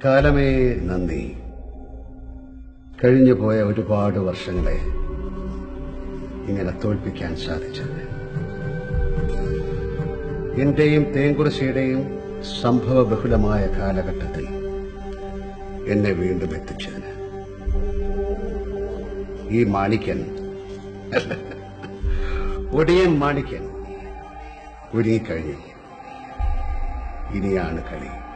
കാലമേ നന്ദി കഴിഞ്ഞുപോയ ഒരുപാട് വർഷങ്ങളെ ഇങ്ങനെ തോൽപ്പിക്കാൻ സാധിച്ചത് എന്റെയും തേങ്കുറിശിയുടെയും സംഭവ ബഹുലമായ കാലഘട്ടത്തിൽ എന്നെ വീണ്ടും എത്തിച്ചതിന് ഈ മാണിക്യൻ ഒടിയൻ മാണിക്യൻ ഒരുങ്ങിക്കഴിഞ്ഞു ഇനിയാണ് കളി